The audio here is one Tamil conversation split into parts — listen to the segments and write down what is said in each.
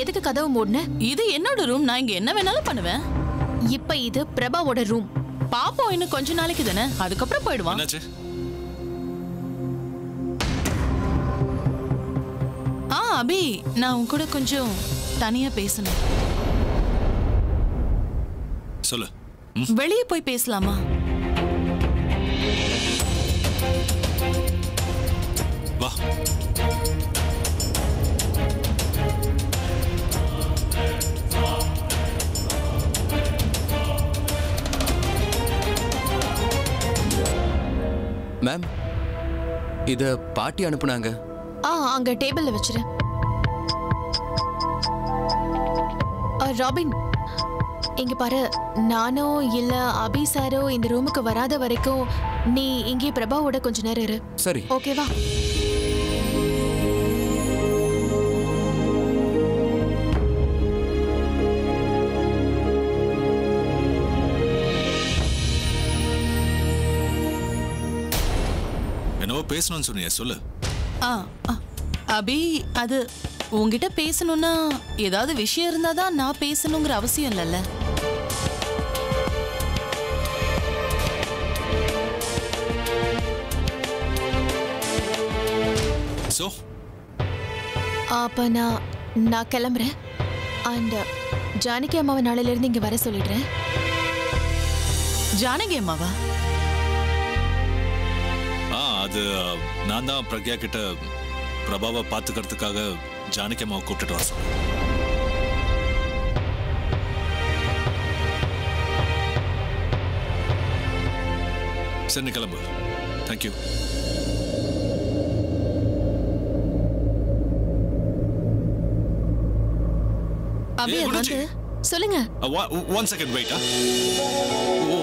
எதுக்கு கதவு மூடுன இது என்னோட ரூம் நான் இங்க என்ன வேணாலும் பண்ணுவேன் இப்ப இது பிரபாவோட ரூம் பாப்போம் இன்னும் கொஞ்ச நாளைக்கு தானே அதுக்கப்புறம் போயிடுவான் என்னாச்சு ஆ அபி நான் உன் கூட கொஞ்சம் தனியா பேசணும் சொல்லு வெளியே போய் பேசலாமா வா மேம் இத பாட்டி அனுப்புனாங்க ஆ அங்க டேபிள்ல வச்சிரு ஆ, ராபின் இங்க பாரு நானோ இல்ல அபி சாரோ இந்த ரூமுக்கு வராத வரைக்கும் நீ இங்கே பிரபாவோட கொஞ்ச நேரம் இரு சரி ஓகேவா என்னவோ பேசணும்னு சொன்னியே சொல்லு ஆ ஆ, அபி அது உன்கிட்ட பேசணும்னா ஏதாவது விஷயம் இருந்தாதான் நான் பேசணுங்கிற அவசியம் இல்லைல்ல சோ அப்ப நான் நான் கிளம்புறேன் அண்ட் ஜானகி அம்மாவை நாளையில இருந்து இங்க வர சொல்லிடுறேன் ஜானகி அம்மாவா ஆ அது அஹ், நான் தான் பிரக்யா கிட்ட பிரபாவை பார்த்துக்கிறதுக்காக ஜானகி அம்மாவை கூப்பிட்டுட்டு வர சொன்னேன் சரி நீ கிளம்பு தேங்க்யூ அபி ஏய், அது குணச்சி. வந்து சொல்லுங்க ஒன் செகண்ட் வெயிட் ஓ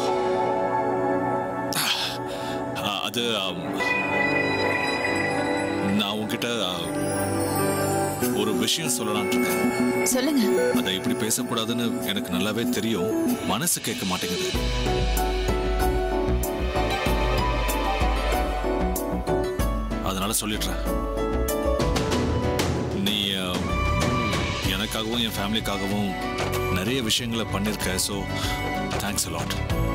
ஆ, அது ஆம், நான் உன்கிட்ட ஆ, ஒரு விஷயம் சொல்லலாம்னு இருக்கேன் சொல்லுங்க அதை இப்படி பேசக்கூடாதுன்னு எனக்கு நல்லாவே தெரியும் மனசு கேட்க மாட்டேங்குது அதனால சொல்லிடுறேன் நீ அஹ், எனக்காகவும் என் ஃபேமிலிக்காகவும் நிறைய விஷயங்களை பண்ணியிருக்க ஸோ தேங்க்ஸ் அலாட்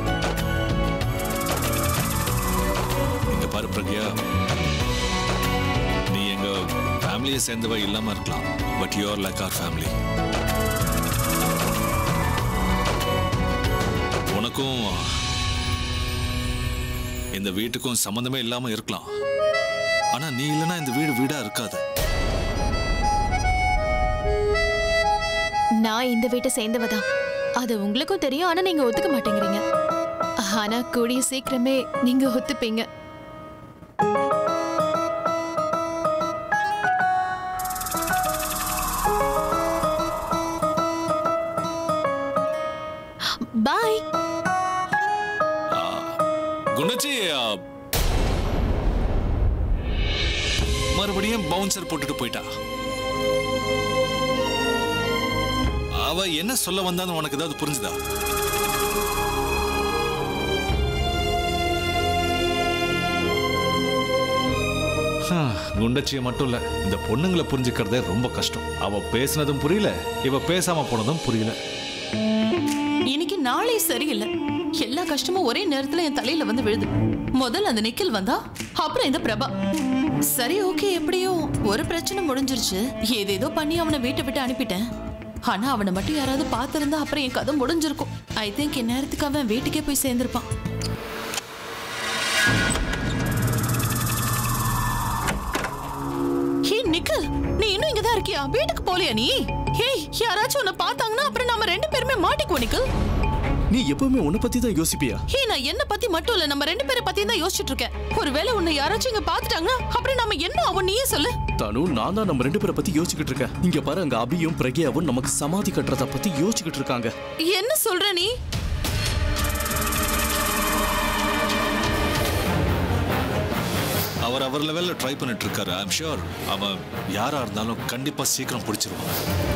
இங்க பாரு பிரக்யா நீ எங்க ஃபேமிலியை சேர்ந்தவ இல்லாம இருக்கலாம் but you are like our family உனக்கும் இந்த வீட்டுக்கும் சம்மந்தமே இல்லாம இருக்கலாம் ஆனா நீ இல்லைன்னா இந்த வீடு வீடா இருக்காது நான் இந்த வீட்டை சேர்ந்தவ தான் அது உங்களுக்கும் தெரியும் ஆனா நீங்க ஒத்துக்க மாட்டேங்கிறீங்க ஆனா கூடிய சீக்கிரமே நீங்க ஒத்துப்பீங்க பாய் குணச்சி ஆ, மறுபடியும் பவுன்சர் போட்டுட்டு போயிட்டா அவ என்ன சொல்ல வந்தான்னு உனக்கு ஏதாவது புரிஞ்சுதா குண்டச்சியை மட்டும் இல்ல இந்த பொண்ணுங்களை புரிஞ்சுக்கிறதே ரொம்ப கஷ்டம் அவ பேசினதும் புரியல இவ பேசாம போனதும் புரியல இன்னைக்கு நாளே சரியில்லை எல்லா கஷ்டமும் ஒரே நேரத்துல என் தலையில வந்து விழுது முதல்ல அந்த நிக்கில் வந்தா அப்புறம் இந்த பிரபா சரி ஓகே எப்படியும் ஒரு பிரச்சனை முடிஞ்சிருச்சு ஏதேதோ பண்ணி அவனை வீட்டை விட்டு அனுப்பிட்டேன் ஆனா அவனை மட்டும் யாராவது பார்த்திருந்தா அப்புறம் என் கதை முடிஞ்சிருக்கும் ஐ திங்க் இந்நேரத்துக்கு அவன் வீட்டுக்கே போய் சேர்ந்திருப்பான் ஹே நிக்கல் நீ இன்னும் இங்க தான் இருக்கியா வீட்டுக்கு போலியா நீ ஹே யாராச்சும் உன்னை பார்த்தாங்கன்னா அப்புறம் நாம ரெண்டு பேருமே மாட்டிக்குவோம் நிக்கல் நீ எப்பவுமே உன்னை பத்தி தான் யோசிப்பியா ஹே நான் என்ன பத்தி மட்டும் இல்ல நம்ம ரெண்டு பேரை பத்தி தான் யோசிச்சுட்டு இருக்கேன் ஒருவேளை உன்னை யாராச்சும் இங்க பாத்துட்டாங்கன்னா அப்புறம் நாம என்ன ஆகும் நீயே சொல்லு தனு நான் தான் நம்ம ரெண்டு பேரை பத்தி யோசிச்சுக்கிட்டு இருக்கேன் இங்க பாரு அங்க அபியும் பிரக்யாவும் நமக்கு சமாதி கட்டுறத பத்தி யோசிச்சுக்கிட்டு இருக்காங்க என்ன சொல்ற நீ அவர் அவர் லெவல்ல ட்ரை பண்ணிட்டு இருக்காரு ஐம் ஷூர் அவன் யாரா இருந்தாலும் கண்டிப்பா சீக்கிரம் பிடிச்சிருவான்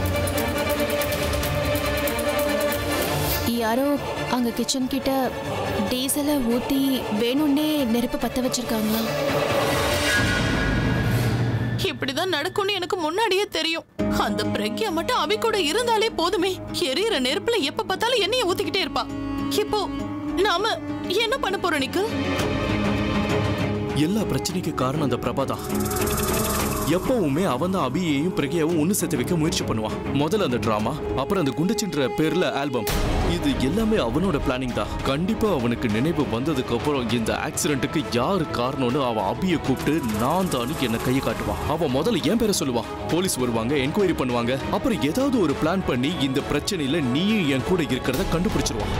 யாரோ அங்க கிச்சன் கிட்ட டீசலை ஊத்தி வேணும்னே நெருப்பு பத்த வச்சிருக்காங்களா இப்படிதான் நடக்கும்னு எனக்கு முன்னாடியே தெரியும் அந்த பிரக்யா மட்டும் அபி கூட இருந்தாலே போதுமே எரியற நெருப்புல எப்ப பார்த்தாலும் எண்ணெய ஊத்திக்கிட்டே இருப்பா இப்போ நாம என்ன பண்ண போறோம் நிக்கல் எல்லா பிரச்சனைக்கு காரணம் அந்த பிரபா தான் எப்பவுமே அவன் தான் அபியையும் பிரகியாவும் ஒன்று சேர்த்து வைக்க முயற்சி பண்ணுவான் முதல்ல அந்த டிராமா அப்புறம் அந்த குண்டுச்சின்ற பேர்ல ஆல்பம் இது எல்லாமே அவனோட பிளானிங் தான் கண்டிப்பா அவனுக்கு நினைவு வந்ததுக்கு அப்புறம் இந்த ஆக்சிடென்ட்டுக்கு யாரு காரணம்னு அவன் அபியை கூப்பிட்டு நான் தான் என்ன கையை காட்டுவான் அவன் முதல்ல என் பேரை சொல்லுவான் போலீஸ் வருவாங்க என்கொயரி பண்ணுவாங்க அப்புறம் ஏதாவது ஒரு பிளான் பண்ணி இந்த பிரச்சனையில நீயும் என் கூட இருக்கிறத கண்டுபிடிச்சிருவான்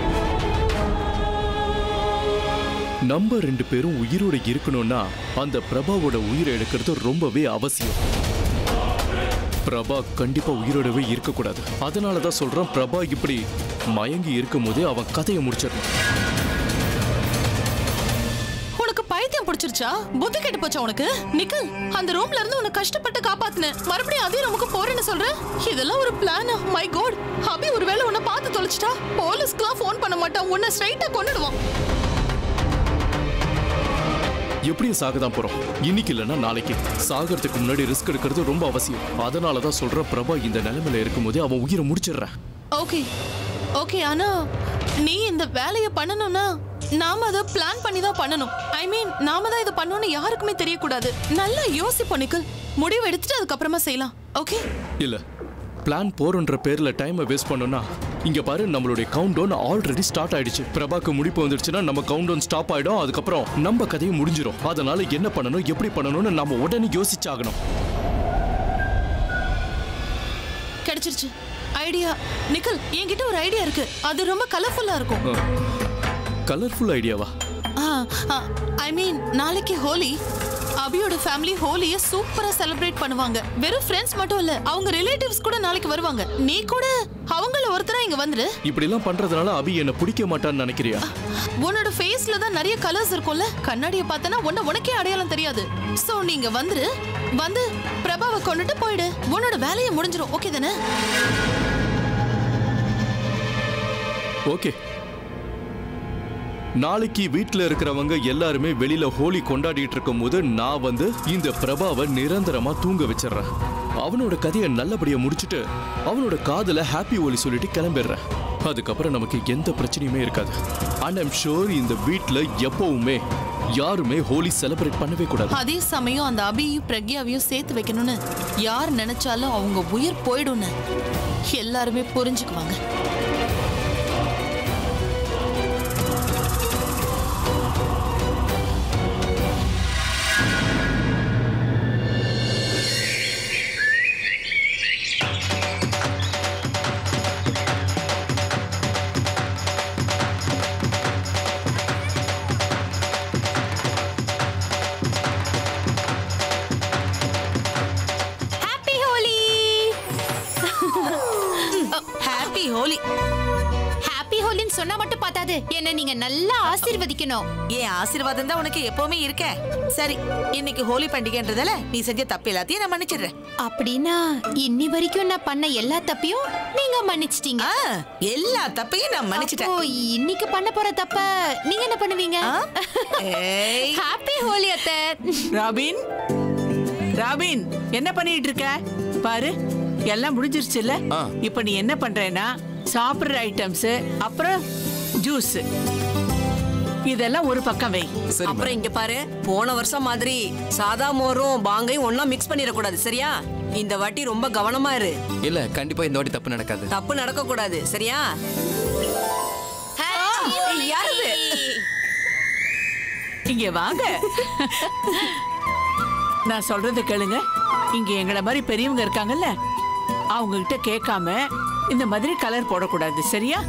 நம்ம ரெண்டு பேரும் உயிரோட இருக்கணும்னா அந்த பிரபாவோட உயிரை எடுக்கிறது ரொம்பவே அவசியம் பிரபா கண்டிப்பா உயிரோடவே இருக்கக்கூடாது அதனால தான் சொல்றேன் பிரபா இப்படி மயங்கி இருக்கும் போதே அவன் கதையை முடிச்சிடணும் உனக்கு பைத்தியம் பிடிச்சிருச்சா புத்தி கெட்டு போச்சா உனக்கு நிக்கல் அந்த ரூம்ல இருந்து உன்னை கஷ்டப்பட்டு காப்பாத்தினேன் மறுபடியும் அதே ரூமுக்கு போறேன்னு சொல்ற இதெல்லாம் ஒரு பிளானா மை காட் அபி ஒருவேளை உன்னை பார்த்து தொலைச்சிட்டா போலீஸ்க்குலாம் ஃபோன் பண்ண மாட்டான் உன்னை ஸ்ட்ரைட்டா கொன்னுடுவான் எப்படியும் சாக தான் போறோம் இன்னைக்கு இல்லைன்னா நாளைக்கு சாகிறதுக்கு முன்னாடி ரிஸ்க் எடுக்கிறது ரொம்ப அவசியம் அதனால தான் சொல்றேன் பிரபா இந்த நிலைமையில இருக்கும்போதே அவன் உயிரை முடிச்சிடுறான் ஓகே ஓகே ஆனா நீ இந்த வேலையை பண்ணணும்னா நாம அதை பிளான் பண்ணி தான் பண்ணணும் ஐ மீன் நாம தான் இதை பண்ணணும்னு யாருக்குமே தெரியக்கூடாது நல்லா யோசிப்போம் நிக்கல் முடிவு எடுத்துட்டு அதுக்கப்புறமா செய்யலாம் ஓகே இல்ல பிளான் போறன்ற பேர்ல டைமை வேஸ்ட் பண்ணோம்னா இங்க பாரு நம்மளுடைய கவுண்ட் டவுன் ஆல்ரெடி ஸ்டார்ட் ஆயிடுச்சு பிரபாக்கு முடிப்பு வந்துருச்சுன்னா நம்ம கவுண்ட் டவுன் ஸ்டாப் ஆயிடும் அதுக்கப்புறம் நம்ம கதையும் முடிஞ்சிடும் அதனால என்ன பண்ணணும் எப்படி பண்ணணும்னு நம்ம உடனே யோசிச்சாகணும் கிடைச்சிருச்சு ஐடியா நிக்கல் என்கிட்ட ஒரு ஐடியா இருக்கு அது ரொம்ப கலர்ஃபுல்லா இருக்கும் கலர்ஃபுல் ஐடியாவா ஐ மீன் நாளைக்கு ஹோலி அபியோட ஃபேமிலி ஹோலிய சூப்பரா செலிப்ரேட் பண்ணுவாங்க வெறும் ஃப்ரெண்ட்ஸ் மட்டும் இல்ல அவங்க ரிலேட்டிவ்ஸ் கூட நாளைக்கு வருவாங்க நீ கூட அவங்கள ஒருத்தரா இங்க வந்துரு இப்படிலாம் பண்றதுனால அபி என்ன பிடிக்க மாட்டான்னு நினைக்கிறியா உன்னோட ஃபேஸ்ல தான் நிறைய கலர்ஸ் இருக்கும்ல கண்ணாடிய பார்த்தனா உன்ன உனக்கே அடையாளம் தெரியாது சோ நீங்க வந்துரு வந்து பிரபாவை கொண்டுட்டு போயிடு உன்னோட வேலையை முடிஞ்சிரும் ஓகே தானே ஓகே நாளைக்கு வீட்ல இருக்கிறவங்க எல்லாருமே வெளியில ஹோலி கொண்டாடிட்டு இருக்கும்போது நான் வந்து இந்த பிரபாவை நிரந்தரமா தூங்க வச்சிடுறேன் அவனோட கதையை நல்லபடியா முடிச்சிட்டு அவனோட காதுல ஹாப்பி ஹோலி சொல்லிட்டு கிளம்பிடுறேன் அதுக்கப்புறம் நமக்கு எந்த பிரச்சனையுமே இருக்காது அண்ட் ஐம் ஷோர் இந்த வீட்ல எப்பவுமே யாருமே ஹோலி செலிப்ரேட் பண்ணவே கூடாது அதே சமயம் அந்த அபியும் பிரக்யாவையும் சேர்த்து வைக்கணும்னு யார் நினைச்சாலும் அவங்க உயிர் போயிடும்னு எல்லாருமே புரிஞ்சுக்குவாங்க happy Holi happy Holi happy ஹோலின்னு சொன்னா மட்டும் பார்த்தாது என்ன நீங்க நல்லா ஆசீர்வதிக்கணும் என் ஆசீர்வாதம் தான் உனக்கு எப்பவுமே இருக்க சரி இன்னைக்கு ஹோலி பண்டிகைன்றதால நீ செஞ்ச தப்பு எல்லாத்தையும் நான் மன்னிச்சிடுறேன் அப்படின்னா இன்னி வரைக்கும் நான் பண்ண எல்லா தப்பையும் நீங்க மன்னிச்சிட்டீங்க ஆ, எல்லா தப்பையும் நான் மன்னிச்சிட்டேன் அப்போ இன்னைக்கு பண்ண போற தப்ப நீங்க என்ன பண்ணுவீங்க ஆ? ஏய், ஹாப்பி ஹோலி அத்தை ராபின் ராபின் என்ன பண்ணிட்டு இருக்க பாரு எல்லாம் முடிஞ்சிருச்சுல்ல ஆ. இப்ப நீ என்ன பண்றேன்னா சாப்பிடுற ஐட்டம்ஸ் அப்புறம் ஜூஸ் இதெல்லாம் ஒரு பக்கம் வை சரி அப்புறம் இங்க பாரு போன வருஷம் மாதிரி சாதா மோரும் பாங்கையும் ஒண்ணா மிக்ஸ் பண்ணிடக்கூடாது சரியா இந்த வாட்டி ரொம்ப கவனமா இரு இல்ல கண்டிப்பா இந்த வாட்டி தப்பு நடக்காது தப்பு நடக்க கூடாது சரியா யாரு இங்க வாங்க நான் சொல்றதை கேளுங்க இங்க எங்கள மாதிரி பெரியவங்க இருக்காங்கல்ல அவங்க கிட்ட கேட்காம இந்த மாதிரி கலர் போடக்கூடாது சரியா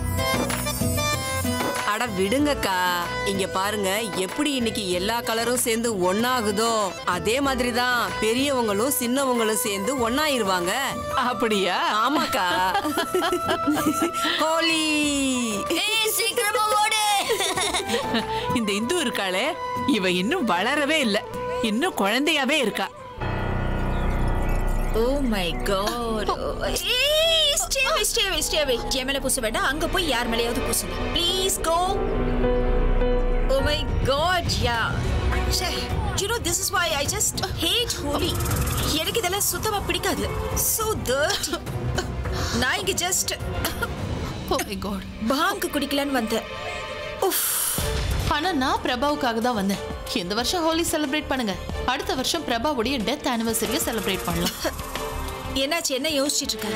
அட விடுங்கக்கா இங்க பாருங்க எப்படி இன்னைக்கு எல்லா கலரும் சேர்ந்து ஒண்ணாகுதோ அதே மாதிரி தான் பெரியவங்களும் சின்னவங்களும் சேர்ந்து ஒண்ணாயிருவாங்க அப்படியா ஆமாக்கா ஹோலி இந்த இந்து இருக்காளே இவ இன்னும் வளரவே இல்ல இன்னும் குழந்தையாவே இருக்கா oh my God stay away stay away stay away என் மேல பூச வேண்டாம் அங்க போய் யார் மேலயாவது பூசுங்க please go oh my God yeah you know this is why I just hate Holi எனக்கு இதெல்லாம் சுத்தமா பிடிக்காது சோ dirty நான் இங்க ஜஸ்ட் ஓ மை காட் பாங்கு குடிக்கலான்னு வந்தேன் உஃப் ஆனா நான் பிரபாவுக்காக தான் வந்தேன் இந்த வருஷம் ஹோலி செலிப்ரேட் பண்ணுங்க அடுத்த வருஷம் பிரபாவுடைய டெத் ஆனிவர்சரியை செலிப்ரேட் பண்ணலாம் என்னாச்சு என்ன யோசிச்சிட்டு இருக்க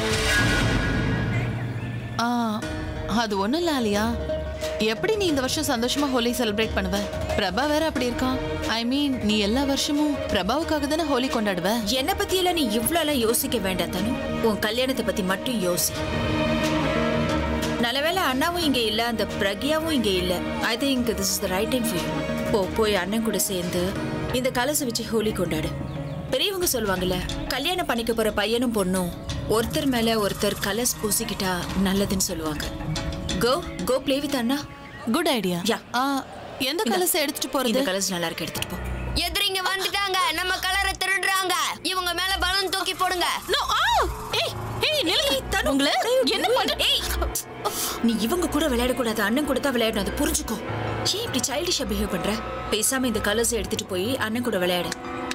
ஆ அது ஒண்ணும் இல்ல ஆலியா எப்படி நீ இந்த வருஷம் சந்தோஷமா ஹோலி செலிப்ரேட் பண்ணுவ பிரபா வேற அப்படி இருக்கான் ஐ மீன் நீ எல்லா வருஷமும் பிரபாவுக்காக தானே ஹோலி கொண்டாடுவ என்ன பத்தி எல்லாம் நீ இவ்ளோ எல்லாம் யோசிக்க வேண்டாம் தனு உன் கல்யாணத்தை பத்தி மட்டும் யோசி நல்லவேளை அண்ணாவும் இங்க இல்ல அந்த பிரக்யாவும் இங்க இல்ல I think this is the right time for போ போய் அண்ணன் கூட சேர்ந்து இந்த கலசை வச்சு ஹோலி கொண்டாடு பெரியவங்க சொல்லுவாங்கல்ல கல்யாணம் பண்ணிக்க போற பையனும் பொண்ணும் ஒருத்தர் மேல ஒருத்தர் கலஸ் பூசிக்கிட்டா நல்லதுன்னு சொல்லுவாங்க கோ கோ ப்ளே வித் அண்ணா குட் ஐடியா Yeah. ஆ எந்த கலசை எடுத்துட்டு இந்த போறது கலர்ஸ் நல்லா இருக்கு எடுத்துட்டு போ எதிரிங்க வந்துட்டாங்க நம்ம கலரை திருடுறாங்க இவங்க மேல பலூன் தூக்கி போடுங்க நோ ஆ ஏய் ஏய் நில்லு உங்கள என்ன பண்ற ஏய் நீ இவங்க கூட விளையாட கூடாது அண்ணன் கூட தான் விளையாடணும் அது புரிஞ்சுக்கோ ஏன் இப்படி சைல்டிஷா பிஹேவ் பண்ற பேசாம இந்த கலர்ஸ் எடுத்துட்டு போய் அண்ணன் கூட விளையாடு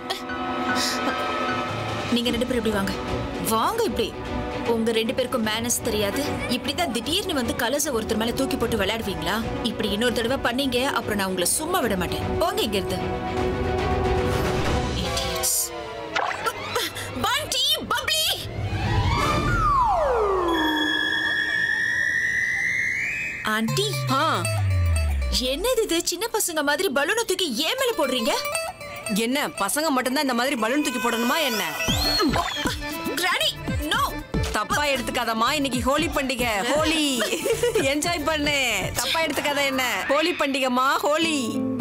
நீங்க ரெண்டு பேரும் இப்படி வாங்க வாங்க இப்படி உங்க ரெண்டு பேருக்கும் மேனஸ் தெரியாது இப்படிதான் திடீர்னு வந்து கலர்ஸ ஒருத்தர் மேல தூக்கி போட்டு விளையாடுவீங்களா இப்படி இன்னொரு தடவை பண்ணீங்க அப்புறம் நான் உங்களை சும்மா விட மாட்டேன் போங்க இங்க இருந்து Idiots. Bunty, bubbly! ஆண்டி ஆ, என்னது இது சின்ன பசங்க மாதிரி பலூனை தூக்கி ஏன் மேல போடுறீங்க என்ன பசங்க மட்டும்தான் இந்த மாதிரி பலூன் தூக்கி போடணுமா என்ன கிரானி நோ தப்பா எடுத்துக்காதம்மா இன்னைக்கு ஹோலி பண்டிகை ஹோலி என்ஜாய் பண்ணு தப்பா எடுத்துக்காத என்ன ஹோலி பண்டிகைமா ஹோலி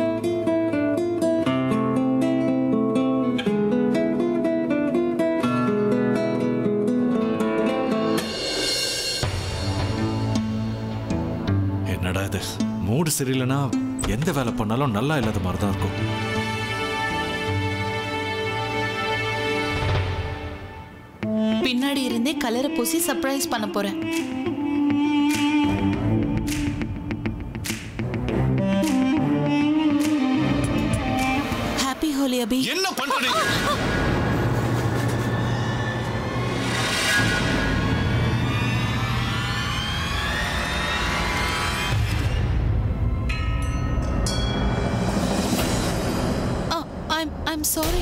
என்னடா இது மூடு சரியில்லைன்னா எந்த வேலை பண்ணாலும் நல்லா இல்லாத மாதிரி தான் இருக்கும் பின்னாடி இருந்தே கலரை பூசி சர்ப்ரைஸ் பண்ண போறேன் ஹாப்பி ஹோலி அபி என்ன பண்றீங்க ஐம் ஐம் சாரி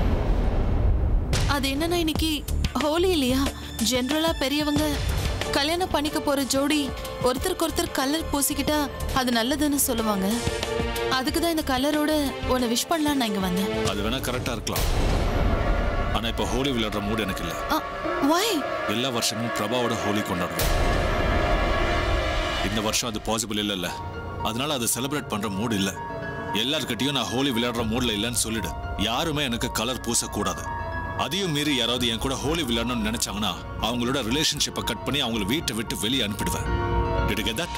அது என்னன்னா இன்னைக்கு ஹோலி இல்லையா ஜென்ரலா பெரியவங்க கல்யாணம் பண்ணிக்க போற ஜோடி ஒருத்தருக்கு ஒருத்தர் கலர் பூசிக்கிட்டா அது நல்லதுன்னு சொல்லுவாங்க அதுக்கு தான் இந்த கலரோட உன்னை விஷ் பண்ணலான்னு நான் இங்க வந்தேன் அது வேணா கரெக்டா இருக்கலாம் ஆனா இப்ப ஹோலி விளையாடுற மூடு எனக்கு இல்ல வாய் எல்லா வருஷமும் பிரபாவோட ஹோலி கொண்டாடுவோம் இந்த வருஷம் அது பாசிபிள் இல்லைல்ல அதனால அதை செலிப்ரேட் பண்ற மூடு இல்ல எல்லார்கிட்டயும் நான் ஹோலி விளையாடுற மூட்ல இல்லைன்னு சொல்லிடு யாருமே எனக்கு கலர் பூசக்கூடாது அதையும் மீறி யாராவது என் கூட ஹோலி விளையாடணும்னு நினைச்சாங்கன்னா அவங்களோட ரிலேஷன்ஷிப்பை கட் பண்ணி அவங்கள வீட்டை விட்டு வெளியே அனுப்பிடுவேன் Did you get that?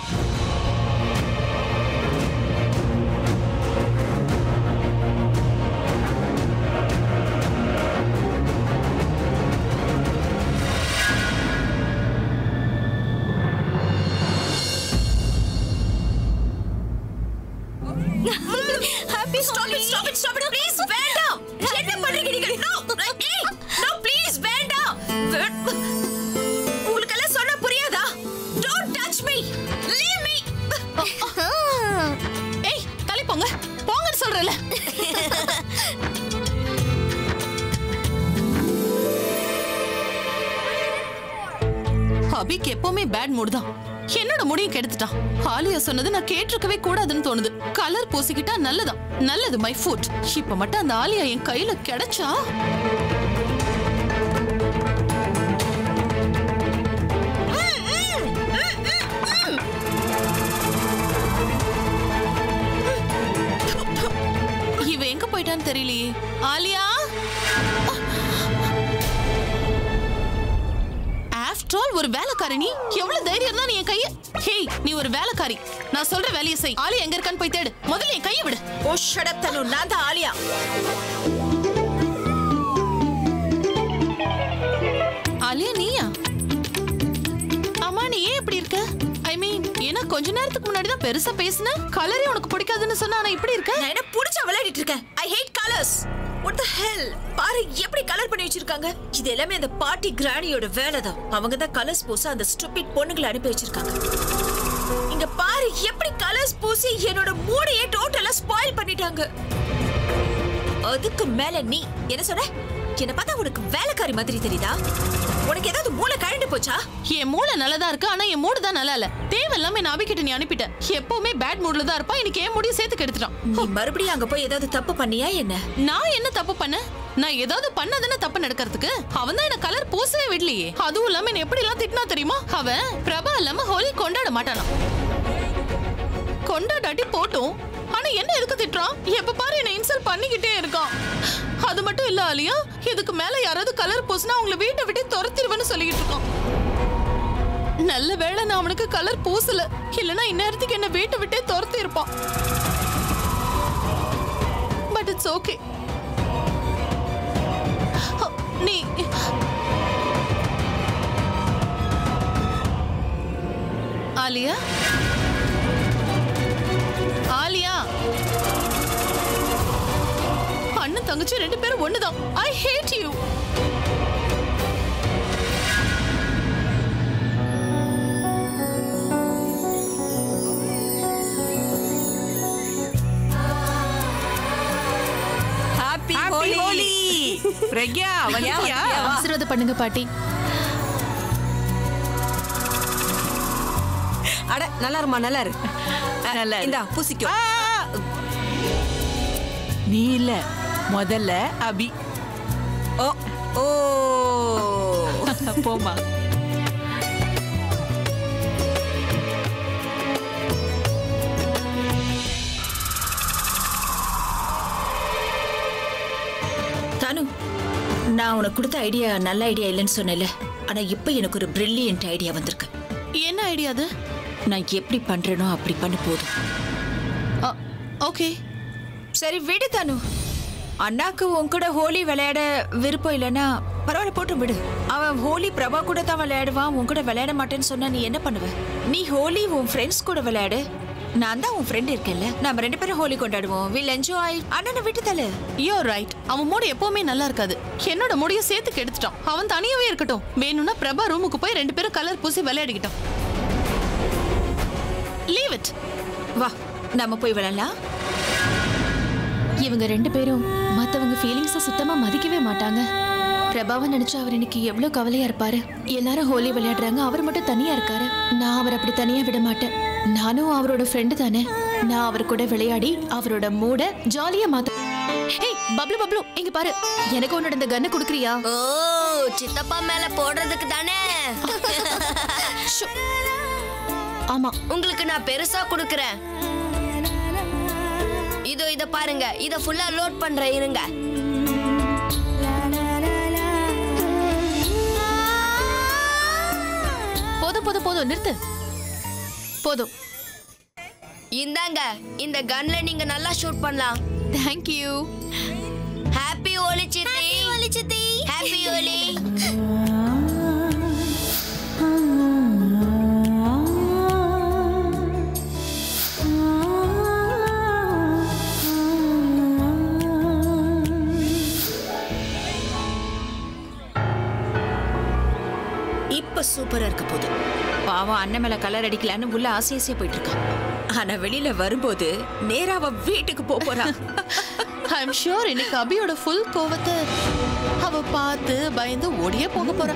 Happy stop it stop it stop it please வேண்டாம் என்ன பண்றீங்க நீங்க நோ ஏய் நோ ப்ளீஸ் வேண்டாம் வே- உங்களுக்கு எல்லாம் சொன்னா புரியாதா don't touch me leave me ஏய் தள்ளி போங்க போங்கன்னு சொல்றல அபிக்கு எப்பவுமே பேட் மூட் தான் என்னோட முடியும் கெடுத்துட்டான் ஆலியா சொன்னது நான் கேட்டிருக்கவே கூடாதுன்னு தோணுது கலர் பூசிக்கிட்டா நல்லதான் நல்லது மை ஃபுட் இப்ப மட்டும் அந்த ஆலியா என் கையில கிடைச்சா இவ எங்க போயிட்டான்னு தெரியலையே ஆலியா ஆஃப்டர் ஆல் ஒரு வேலைக்காரி நீ எவ்வளவு தைரியம் தான் நீ என் கைய ஹேய் நீ ஒரு வேலைக்காரி நான் சொல்ற வேலையை செய் ஆலியா எங்க இருக்கான்னு போய் தேடு முதல்ல என் கையை விடு ஓ ஷட் அப் தனு நான் தான் ஆலியா ஆலியா நீயா அம்மா நீ ஏன் இப்படி இருக்க ஐ மீன் ஏன்னா கொஞ்ச நேரத்துக்கு முன்னாடி தான் பெருசா பேசின கலரே உனக்கு பிடிக்காதுன்னு சொன்னா ஆனா இப்படி இருக்க நான் என்ன புடிச்சா விளையாடிட்டு இருக்கேன் I hate colours what the hell பாரு எப்படி கலர் பண்ணி வச்சிருக்காங்க இது எல்லாமே அந்த பார்ட்டி கிராணியோட வேலை தான் அவங்க தான் கலர்ஸ் பூச அந்த ஸ்டூபிட் பொண்ணுங்களை அனுப்பி வச்சிருக்காங்க இங்க பாரு எப்படி கலர்ஸ் பூசி என்னோட மூடையே டோட்டலா ஸ்பாயில் பண்ணிட்டாங்க அதுக்கு மேல நீ என்ன சொன்ன என்ன பார்த்தா உனக்கு வேலைக்காரி மாதிரி தெரியுதா உனக்கு ஏதாவது மூளை கழண்டு போச்சா என் மூளை நல்லதா இருக்கு ஆனா என் மூடு தான் நல்லா இல்ல தேவையில்லாம என் அபிக்கிட்ட நீ அனுப்பிட்ட எப்பவுமே பேட் மூட்ல தான் இருப்பா இன்னைக்கு என் முடியும் சேர்த்து கெடுத்துட்டான் நீ மறுபடியும் அங்க போய் ஏதாவது தப்பு பண்ணியா என்ன நான் என்ன தப்பு பண்ணேன் நான் ஏதாவது பண்ணதானே தப்பு நடக்கிறதுக்கு அவன் தான் என்ன கலர் பூசவே விடலையே அதுவும் இல்லாம என்ன எப்படி எல்லாம் திட்டினா தெரியுமா அவன் பிரபா இல்லாம ஹோலி கொண்டாட மாட்டானா கொண்டாடாட்டி போட்டும் ஆனா என்ன எதுக்கு திட்டுறான் எப்ப பாரு என்ன இன்சல்ட் பண்ணிக்கிட்டே இருக்கான் அது மட்டும் இல்ல ஆலியா இதுக்கு மேல யாராவது கலர் பூசினா அவங்கள வீட்டை விட்டு துரத்திடுவேன்னு சொல்லிக்கிட்டு இருக்கான் நல்ல வேளை நான் அவனுக்கு கலர் பூசல இல்லனா இந்நேரத்துக்கு என்ன வீட்டை விட்டே துரத்தி இருப்பான் பட் இட்ஸ் ஓகே நீ ஆலியா ஆலியா அண்ணன் தங்கச்சி ரெண்டு பேரும் ஒண்ணுதான் I hate you happy happy Holi Holi Pragya வந்தியா ஆசீர்வாதம் பண்ணுங்க பாட்டி அட நல்லா இருமா நல்லா இரு நல்லா இரு. இந்தா பூசிக்கோ ஆ! நீ இல்ல முதல்ல அபி ஓ ஓ போமா தானு நான் உனக்கு கொடுத்த ஐடியா நல்ல ஐடியா இல்லைன்னு சொன்னேன்ல ஆனா இப்போ எனக்கு ஒரு பிரில்லியன்ட் ஐடியா வந்திருக்கு என்ன ஐடியா அது நான் எப்படி பண்றேனோ அப்படி பண்ண போதும் ஓகே சரி விடு தானு அண்ணாக்கு உன் கூட ஹோலி விளையாட விருப்பம் இல்லைன்னா பரவாயில்ல போட்டு விடு அவன் ஹோலி பிரபா கூட தான் விளையாடுவான் உன் கூட விளையாட மாட்டேன்னு சொன்னா நீ என்ன பண்ணுவ நீ ஹோலி உன் ஃப்ரெண்ட்ஸ் கூட விளையாடு நான் தான் உன் ஃப்ரெண்ட் இருக்கேன்ல நம்ம ரெண்டு பேரும் ஹோலி கொண்டாடுவோம் வில் என்ஜாய் அண்ணனை விட்டு தல யோ ரைட் அவன் மூடு எப்பவுமே நல்லா இருக்காது என்னோட முடிய சேர்த்து கெடுத்துட்டான் அவன் தனியாவே இருக்கட்டும் வேணும்னா பிரபா ரூமுக்கு போய் ரெண்டு பேரும் கலர் பூசி விளையாடிக்கிட்டோம் லீவ் இட் வா நம்ம போய் விளையாடலாம் இவங்க ரெண்டு பேரும் மத்தவங்க ஃபீலிங்ஸை சுத்தமா மதிக்கவே மாட்டாங்க பிரபாவை நினைச்சு அவர் இன்னைக்கு எவ்வளவு கவலையா இருப்பாரு எல்லாரும் ஹோலி விளையாடுறாங்க அவர் மட்டும் தனியா இருக்காரு நான் அவர் அப்படி தனியா விட மாட்டேன் நானும் அவரோட ஃப்ரெண்டு தானே நான் அவர் கூட விளையாடி அவரோட மூட ஜாலியா மாத்த ஏய் பப்ளு பப்ளு இங்க பாரு எனக்கு உன்னோட இந்த கன்னை குடுக்குறியா ஓ சித்தப்பா மேல போடுறதுக்கு தானே ஷோ. ஆமா உங்களுக்கு நான் பெருசா கொடுக்கறேன் இதோ இத பாருங்க இத ஃபுல்லா லோட் பண்றேன் இருங்க போதும் போதும் போதும் நிறுத்து போதும் இந்தாங்க இந்த கன்ல நீங்க நல்லா ஷூட் பண்ணலாம் தேங்க்யூ ஹாப்பி ஹோலி சித்தி ஹோலி சித்தி ஹாப்பி ஹோலி இப்ப சூப்பரா இருக்க போகுது பாவம் அண்ணன் மேல கலர் அடிக்கலான்னு உள்ள ஆசை ஆசையா போயிட்டு இருக்கான் ஆனா வெளியில வரும்போது நேரா அவ வீட்டுக்கு போக போறான் ஐ எம் ஷூர் இன்னைக்கு அபியோட ஃபுல் கோவத்தை அவ பார்த்து பயந்து ஓடியே போக போறா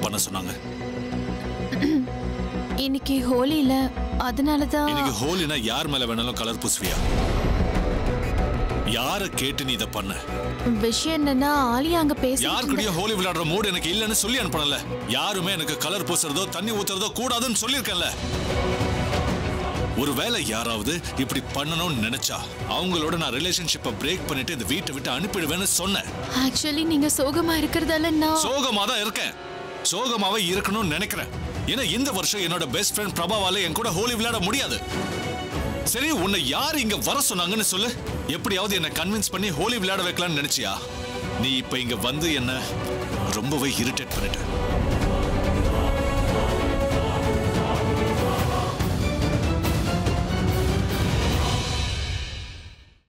பண்ண சொன்னாங்க இன்னைக்கு ஹோலியில அதனால தான் இன்னைக்கு ஹோலினா யார் மேல வேணாலும் கலர் பூசுவியா யார கேட்டு நீ இதை பண்ண விஷயம் என்னன்னா ஆலியா அங்க பேசி யார் கூடயும் ஹோலி விளையாடுற மூடு எனக்கு இல்லைன்னு சொல்லி அனுப்பணும்ல யாருமே எனக்கு கலர் பூசுறதோ தண்ணி ஊத்துறதோ கூடாதுன்னு சொல்லியிருக்கேன்ல ஒருவேளை யாராவது இப்படி பண்ணணும்னு நினைச்சா அவங்களோட நான் ரிலேஷன்ஷிப்பை பிரேக் பண்ணிட்டு இந்த வீட்டை விட்டு அனுப்பிடுவேன்னு சொன்னேன் ஆக்சுவலி நீங்க சோகமா இருக்கிறதால நான் சோகமா தான் இருக்கேன் சோகமாவே இருக்கணும்னு நினைக்கிறேன் ஏன்னா இந்த வருஷம் என்னோட பெஸ்ட் ஃப்ரெண்ட் பிரபாவால என் கூட ஹோலி விளையாட முடியாது சரி உன்னை யார் இங்க வர சொன்னாங்கன்னு சொல்லு எப்படியாவது என்ன கன்வின்ஸ் பண்ணி ஹோலி விளையாட வைக்கலாம்னு நினைச்சியா நீ இப்ப இங்க வந்து என்ன ரொம்பவே இரிட்டேட் பண்ணிட்ட